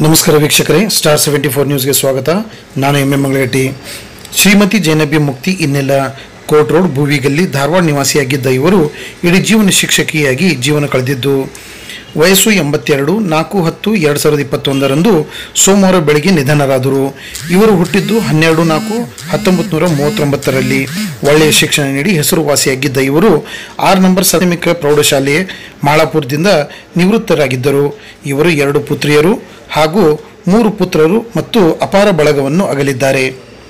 ನಮಸ್ಕಾರ ವೀಕ್ಷಕರೇ star seventy four ನ್ಯೂಸ್ಗೆ ಸ್ವಾಗತ ನಾನು ಎಂ ಎಂ ಮಂಗಳಗಟ್ಟಿ ಶ್ರೀಮತಿ ಜೈನಬಿ ಮುಕ್ತಿ ಇನ್ನೆಲ್ಲ ಕೋರ್ಟ್ ರೋಡ್ ಭೂವಿಗಲ್ಲಿ ಧಾರವಾಡ ನಿವಾಸಿಯಾಗಿದ್ದ ಇವರು ಇಡೀ ಜೀವನ ಶಿಕ್ಷಕಿಯಾಗಿ ಜೀವನ ಕಳೆದಿದ್ದು ವಯಸ್ಸು ಎಂಬತ್ತೆರಡು ನಾಲ್ಕು ಹತ್ತು ಎರಡು ಸಾವಿರದ ಇಪ್ಪತ್ತೊಂದರಂದು ಸೋಮವಾರ ಬೆಳಗ್ಗೆ ನಿಧನರಾದರು ಇವರು ಹುಟ್ಟಿದ್ದು ಹನ್ನೆರಡು ನಾಲ್ಕು ಹತ್ತೊಂಬತ್ತು ನೂರ ಮೂವತ್ತೊಂಬತ್ತರಲ್ಲಿ ಒಳ್ಳೆಯ ಶಿಕ್ಷಣ ನೀಡಿ ಹೆಸರುವಾಸಿಯಾಗಿದ್ದ ಇವರು ಆರು ನಂಬರ್ ಪ್ರಾಥಮಿಕ ಪ್ರೌಢಶಾಲೆ ಮಾಳಾಪುರದಿಂದ ನಿವೃತ್ತರಾಗಿದ್ದರು ಇವರು ಎರಡು ಪುತ್ರಿಯರು ಹಾಗೂ ಮೂರು ಪುತ್ರರು ಮತ್ತು ಅಪಾರ ಬಳಗವನ್ನು ಅಗಲಿದ್ದಾರೆ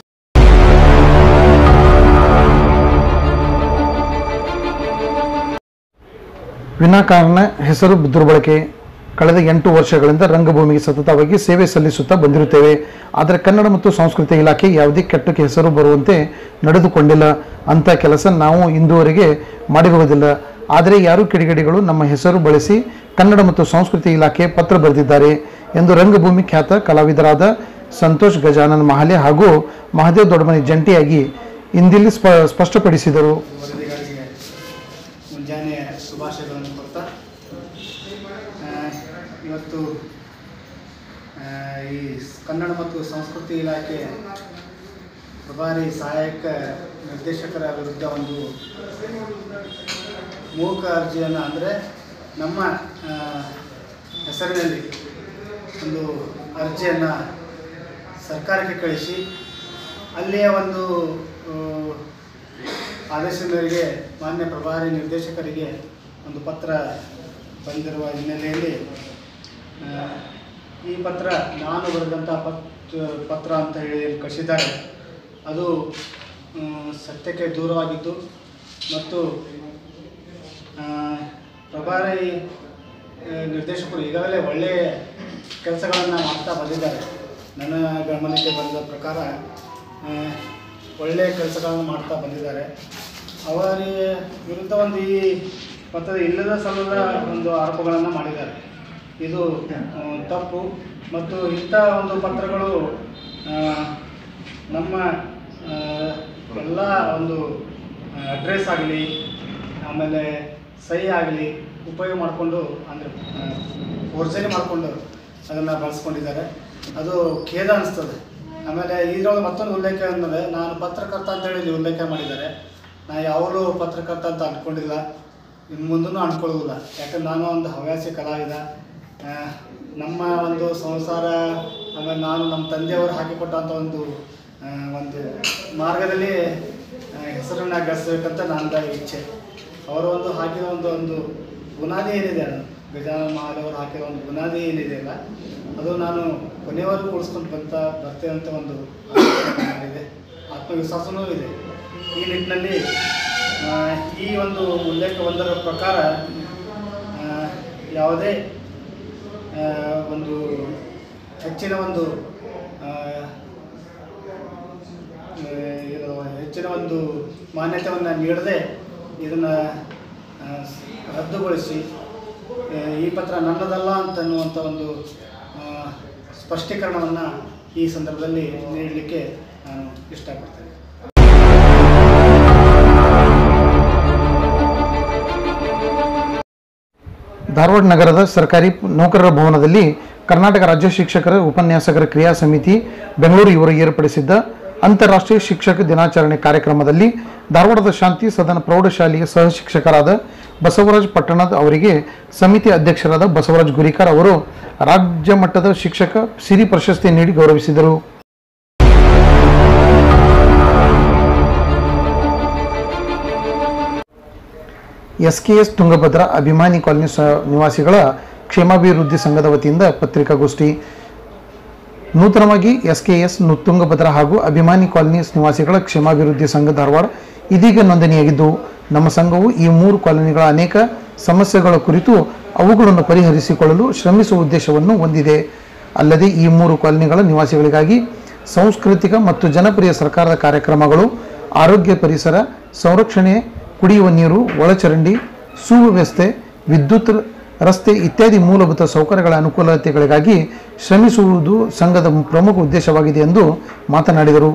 ವಿನಾಕಾರಣ ಹೆಸರು ದುರ್ಬಳಕೆ ಕಳೆದ ಎಂಟು ವರ್ಷಗಳಿಂದ ರಂಗಭೂಮಿಗೆ ಸತತವಾಗಿ ಸೇವೆ ಸಲ್ಲಿಸುತ್ತಾ ಬಂದಿರುತ್ತೇವೆ ಆದರೆ ಕನ್ನಡ ಮತ್ತು ಸಂಸ್ಕೃತಿ ಇಲಾಖೆ ಯಾವುದೇ ಕೆಟ್ಟಕ್ಕೆ ಹೆಸರು ಬರುವಂತೆ ನಡೆದುಕೊಂಡಿಲ್ಲ ಅಂಥ ಕೆಲಸ ನಾವು ಇಂದುವರೆಗೆ ಮಾಡಿರುವುದಿಲ್ಲ ಆದರೆ ಯಾರು ಕಿಡಿಗೇಡಿಗಳು ನಮ್ಮ ಹೆಸರು ಬಳಸಿ ಕನ್ನಡ ಮತ್ತು ಸಂಸ್ಕೃತಿ ಇಲಾಖೆ ಪತ್ರ ಬರೆದಿದ್ದಾರೆ ಎಂದು ರಂಗಭೂಮಿ ಖ್ಯಾತ ಕಲಾವಿದರಾದ ಸಂತೋಷ್ ಗಜಾನನ್ ಮಹಾಲೆ ಹಾಗೂ ಮಹಾದೇವ್ ದೊಡ್ಡಮನಿ ಜಂಟಿಯಾಗಿ ಇಂದಿಲ್ಲಿ ಸ್ಪ ಸ್ಪಷ್ಟಪಡಿಸಿದರು ವರದಿಗಾರರಿಗೆ ಮುಂಜಾನೆ ಶುಭಾಶಯಗಳನ್ನು ಕೊಡ್ತಾ ಆ, ಇವತ್ತು ಆ, ಈ ಕನ್ನಡ ಮತ್ತು ಸಂಸ್ಕೃತಿ ಇಲಾಖೆ ಪ್ರಭಾರಿ ಸಹಾಯಕ ನಿರ್ದೇಶಕರ ವಿರುದ್ಧ ಒಂದು ಮೂಕ ಅರ್ಜಿಯನ್ನು ಅಂದರೆ ನಮ್ಮ ಆ, ಹೆಸರಿನಲ್ಲಿ ಒಂದು ಅರ್ಜಿಯನ್ನು ಸರ್ಕಾರಕ್ಕೆ ಕಳಿಸಿ ಅಲ್ಲಿಯ ಒಂದು ಆ, ಆದೇಶದ ಮೇರೆಗೆ ಮಾನ್ಯ ಪ್ರಭಾರಿ ನಿರ್ದೇಶಕರಿಗೆ ಒಂದು ಪತ್ರ ಬಂದಿರುವ ಹಿನ್ನೆಲೆಯಲ್ಲಿ ಆ, ಈ ಪತ್ರ ನಾನು ಬರೆದಂಥ ಪತ್ ಪತ್ರ ಅಂತ ಹೇಳಿ ಕಳಿಸಿದ್ದಾರೆ ಅದು ಆ, ಸತ್ಯಕ್ಕೆ ದೂರವಾಗಿದ್ದು ಮತ್ತು ಆ, ಪ್ರಭಾರಿ ಆ, ನಿರ್ದೇಶಕರು ಈಗಾಗಲೇ ಒಳ್ಳೆಯ ಕೆಲಸಗಳನ್ನು ಮಾಡ್ತಾ ಬಂದಿದ್ದಾರೆ ನನ್ನ ಗಮನಕ್ಕೆ ಬಂದ ಪ್ರಕಾರ ಆ, ಒಳ್ಳೆಯ ಕೆಲಸಗಳನ್ನು ಮಾಡ್ತಾ ಬಂದಿದ್ದಾರೆ ಅವರಿಗೆ ವಿರುದ್ಧ ಒಂದು ಈ ಪತ್ರದ ಇಲ್ಲದ ಸಲ್ಲದ ಒಂದು ಆರೋಪಗಳನ್ನು ಮಾಡಿದ್ದಾರೆ ಇದು ಆ, ತಪ್ಪು ಮತ್ತು ಇಂಥ ಒಂದು ಪತ್ರಗಳು ಆ, ನಮ್ಮ ಆ, ಎಲ್ಲ ಒಂದು ಅಡ್ರೆಸ್ ಆಗಲಿ ಆಮೇಲೆ ಸಹಿ ಆಗಲಿ ಉಪಯೋಗ ಮಾಡಿಕೊಂಡು ಅಂದರೆ ಒರ್ಜನೆ ಮಾಡಿಕೊಂಡು ಅದನ್ನು ಬಳಸ್ಕೊಂಡಿದ್ದಾರೆ ಅದು ಖೇದ ಅನಿಸ್ತದೆ ಆಮೇಲೆ ಇದರೊಳಗೆ ಮತ್ತೊಂದು ಉಲ್ಲೇಖ ಅನ್ನೋದು ನಾನು ಪತ್ರಕರ್ತ ಅಂತೇಳಿ ಇಲ್ಲಿ ಉಲ್ಲೇಖ ಮಾಡಿದ್ದಾರೆ ನಾ ಯಾವಾಗಲೂ ಪತ್ರಕರ್ತ ಅಂತ ಅಂದ್ಕೊಂಡಿಲ್ಲ ಇನ್ನು ಮುಂದೂ ಅಂದ್ಕೊಳ್ಳೋದಿಲ್ಲ ಯಾಕಂದ್ರೆ ನಾನು ಒಂದು ಹವ್ಯಾಸಿ ಕಲಾವಿದ ಆ, ನಮ್ಮ ಒಂದು ಸಂಸಾರ ಆಮೇಲೆ ನಾನು ನಮ್ಮ ತಂದೆಯವರು ಹಾಕಿಕೊಟ್ಟಂಥ ಒಂದು ಆ, ಒಂದು ಮಾರ್ಗದಲ್ಲಿ ಆ, ಹೆಸರನ್ನ ಗಳಿಸ್ಬೇಕಂತ ನನ್ನ ಇಚ್ಛೆ ಅವರು ಒಂದು ಹಾಕಿದ ಒಂದು ಒಂದು ಬುನಾದಿ ಏನಿದೆ ಅದು ಗಜಾನನ ಮಹಾದೇವರು ಹಾಕಿದ ಒಂದು ಬುನಾದಿ ಏನಿದೆ ಅಲ್ಲ ಅದು ನಾನು ಕೊನೆಯವರೆಗೂ ಉಳಿಸ್ಕೊಂಡು ಬಂತ ಬರ್ತೇನೆ ಅಂತ ಒಂದು ಆತ್ಮ ಇದೆ ಆತ್ಮವಿಶ್ವಾಸನೂ ಇದೆ ಈ ನಿಟ್ಟಿನಲ್ಲಿ ಆ, ಈ ಒಂದು ಉಲ್ಲೇಖ ಒಂದರ ಪ್ರಕಾರ ಆ, ಯಾವುದೇ ಆ, ಒಂದು ಹೆಚ್ಚಿನ ಒಂದು ಆ, ಆ, ಇದು ಹೆಚ್ಚಿನ ಒಂದು ಮಾನ್ಯತೆಯನ್ನು ನೀಡದೆ ಇದನ್ನು ರದ್ದುಗೊಳಿಸಿ ಆ, ಈ ಪತ್ರ ನನ್ನದಲ್ಲ ಅಂತನ್ನುವಂಥ ಒಂದು ಆ, ಸ್ಪಷ್ಟೀಕರಣವನ್ನು ಈ ಸಂದರ್ಭದಲ್ಲಿ ನೀಡಲಿಕ್ಕೆ ನಾನು ಇಷ್ಟಪಡ್ತೇನೆ ಧಾರವಾಡ ನಗರದ ಸರ್ಕಾರಿ ನೌಕರರ ಭವನದಲ್ಲಿ ಕರ್ನಾಟಕ ರಾಜ್ಯ ಶಿಕ್ಷಕರ ಉಪನ್ಯಾಸಕರ ಕ್ರಿಯಾ ಸಮಿತಿ ಬೆಂಗಳೂರು ಇವರು ಏರ್ಪಡಿಸಿದ್ದ ಅಂತಾರಾಷ್ಟ್ರೀಯ ಶಿಕ್ಷಕ ದಿನಾಚರಣೆ ಕಾರ್ಯಕ್ರಮದಲ್ಲಿ ಧಾರವಾಡದ ಶಾಂತಿ ಸದನ ಪ್ರೌಢಶಾಲೆಯ ಸಹ ಶಿಕ್ಷಕರಾದ ಬಸವರಾಜ್ ಪಟ್ಟಣದ ಅವರಿಗೆ ಸಮಿತಿ ಅಧ್ಯಕ್ಷರಾದ ಬಸವರಾಜ್ ಗುರಿಕರ್ ಅವರು ರಾಜ್ಯ ಮಟ್ಟದ ಶಿಕ್ಷಕ ಸಿರಿ ಪ್ರಶಸ್ತಿ ನೀಡಿ ಗೌರವಿಸಿದರು ಎಸ್ಕೆಎಸ್ ತುಂಗಭದ್ರಾ ಅಭಿಮಾನಿ ಕಾಲನಿ ಸ ನಿವಾಸಿಗಳ ಕ್ಷೇಮಾಭಿವೃದ್ಧಿ ಸಂಘದ ವತಿಯಿಂದ ಪತ್ರಿಕಾಗೋಷ್ಠಿ ನೂತನವಾಗಿ ಎಸ್ಕೆಎಸ್ ನು ತುಂಗಭದ್ರಾ ಹಾಗೂ ಅಭಿಮಾನಿ ಕಾಲನಿ ನಿವಾಸಿಗಳ ಕ್ಷೇಮಾಭಿವೃದ್ಧಿ ಸಂಘ ಧಾರವಾಡ ಇದೀಗ ನೋಂದಣಿಯಾಗಿದ್ದು ನಮ್ಮ ಸಂಘವು ಈ ಮೂರು ಕಾಲನಿಗಳ ಅನೇಕ ಸಮಸ್ಯೆಗಳ ಕುರಿತು ಅವುಗಳನ್ನು ಪರಿಹರಿಸಿಕೊಳ್ಳಲು ಶ್ರಮಿಸುವ ಉದ್ದೇಶವನ್ನು ಹೊಂದಿದೆ ಅಲ್ಲದೆ ಈ ಮೂರು ಕಾಲನಿಗಳ ನಿವಾಸಿಗಳಿಗಾಗಿ ಸಾಂಸ್ಕೃತಿಕ ಮತ್ತು ಜನಪ್ರಿಯ ಸರ್ಕಾರದ ಕಾರ್ಯಕ್ರಮಗಳು ಆರೋಗ್ಯ ಪರಿಸರ ಸಂರಕ್ಷಣೆ ಕುಡಿಯುವ ನೀರು ಒಳಚರಂಡಿ ಸುವ್ಯವಸ್ಥೆ ವಿದ್ಯುತ್ ರಸ್ತೆ ಇತ್ಯಾದಿ ಮೂಲಭೂತ ಸೌಕರ್ಯಗಳ ಅನುಕೂಲತೆಗಳಿಗಾಗಿ ಶ್ರಮಿಸುವುದು ಸಂಘದ ಪ್ರಮುಖ ಉದ್ದೇಶವಾಗಿದೆ ಎಂದು ಮಾತನಾಡಿದರು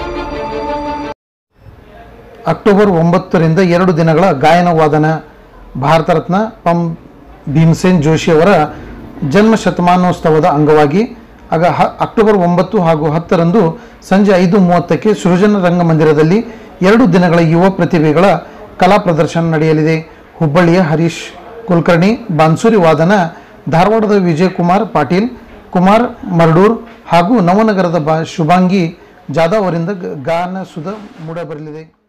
ಅಕ್ಟೋಬರ್ ಒಂಬತ್ತರಿಂದ ಎರಡು ದಿನಗಳ ಗಾಯನ ವಾದನ ಭಾರತ ರತ್ನ ಪಂ ಭೀಮಸೇನ್ ಜೋಶಿ ಅವರ ಜನ್ಮ ಶತಮಾನೋತ್ಸವದ ಅಂಗವಾಗಿ ಆಗ ಹ ಅಕ್ಟೋಬರ್ ಒಂಬತ್ತು ಹಾಗೂ ಹತ್ತರಂದು ಸಂಜೆ ಐದು ಮೂವತ್ತಕ್ಕೆ ಸೃಜನ ರಂಗಮಂದಿರದಲ್ಲಿ ಎರಡು ದಿನಗಳ ಯುವ ಪ್ರತಿಭೆಗಳ ಕಲಾ ಪ್ರದರ್ಶನ ನಡೆಯಲಿದೆ ಹುಬ್ಬಳ್ಳಿಯ ಹರೀಶ್ ಕುಲಕರ್ಣಿ ಬಾನ್ಸೂರಿ ವಾದನ ಧಾರವಾಡದ ವಿಜಯಕುಮಾರ್ ಪಾಟೀಲ್ ಕುಮಾರ್ ಮರ್ಡೂರ್ ಹಾಗೂ ನವನಗರದ ಬಾ ಶುಭಾಂಗಿ ಜಾಧವ್ ಅವರಿಂದ ಗ- ಗಾನ ಸುಧ ಮೂಡಬರಲಿದೆ